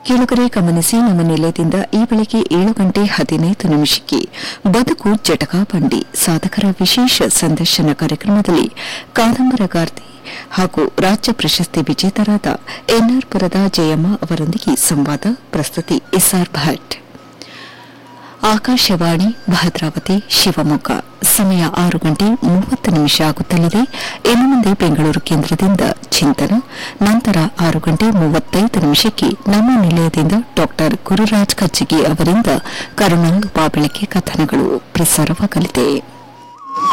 ಕೇಳುಗರೆ ಗಮನಿಸಿ ನಮ್ಮ ನಿಲಯದಿಂದ ಈ ಬೆಳಗ್ಗೆ ಏಳು ಗಂಟೆ ಹದಿನೈದು ನಿಮಿಷಕ್ಕೆ ಬದುಕು ಜಟಕಾ ಬಂಡಿ ಸಾಧಕರ ವಿಶೇಷ ಸಂದರ್ಶನ ಕಾರ್ಯಕ್ರಮದಲ್ಲಿ ಕಾದಂಬರಗಾರ್ತಿ ಹಾಗೂ ರಾಜ್ಯ ಪ್ರಶಸ್ತಿ ವಿಜೇತರಾದ ಎನ್ಆರ್ ಪುರದ ಜಯಮ್ಮ ಅವರೊಂದಿಗೆ ಸಂವಾದ ಪ್ರಸ್ತುತಿ ಎಸ್ಆರ್ ಭಟ್ ಆಕಾಶವಾಣಿ ಭದ್ರಾವತಿ ಶಿವಮೊಗ್ಗ ಸಮಯ ಆರು ಗಂಟೆ ಮೂವತ್ತು ನಿಮಿಷ ಆಗುತ್ತಲಿದೆ ಇನ್ನು ಮುಂದೆ ಬೆಂಗಳೂರು ಕೇಂದ್ರದಿಂದ ಚಿಂತನ ನಂತರ ಆರು ಗಂಟೆ ಮೂವತ್ತೈದು ನಿಮಿಷಕ್ಕೆ ನಮ್ಮ ನಿಲಯದಿಂದ ಡಾಕ್ಟರ್ ಗುರುರಾಜ್ ಕಚ್ಚಿಗಿ ಅವರಿಂದ ಕರುಣಾಳು ಬಾಬೆಳಕೆ ಕಥನಗಳು ಪ್ರಸಾರವಾಗಲಿದೆ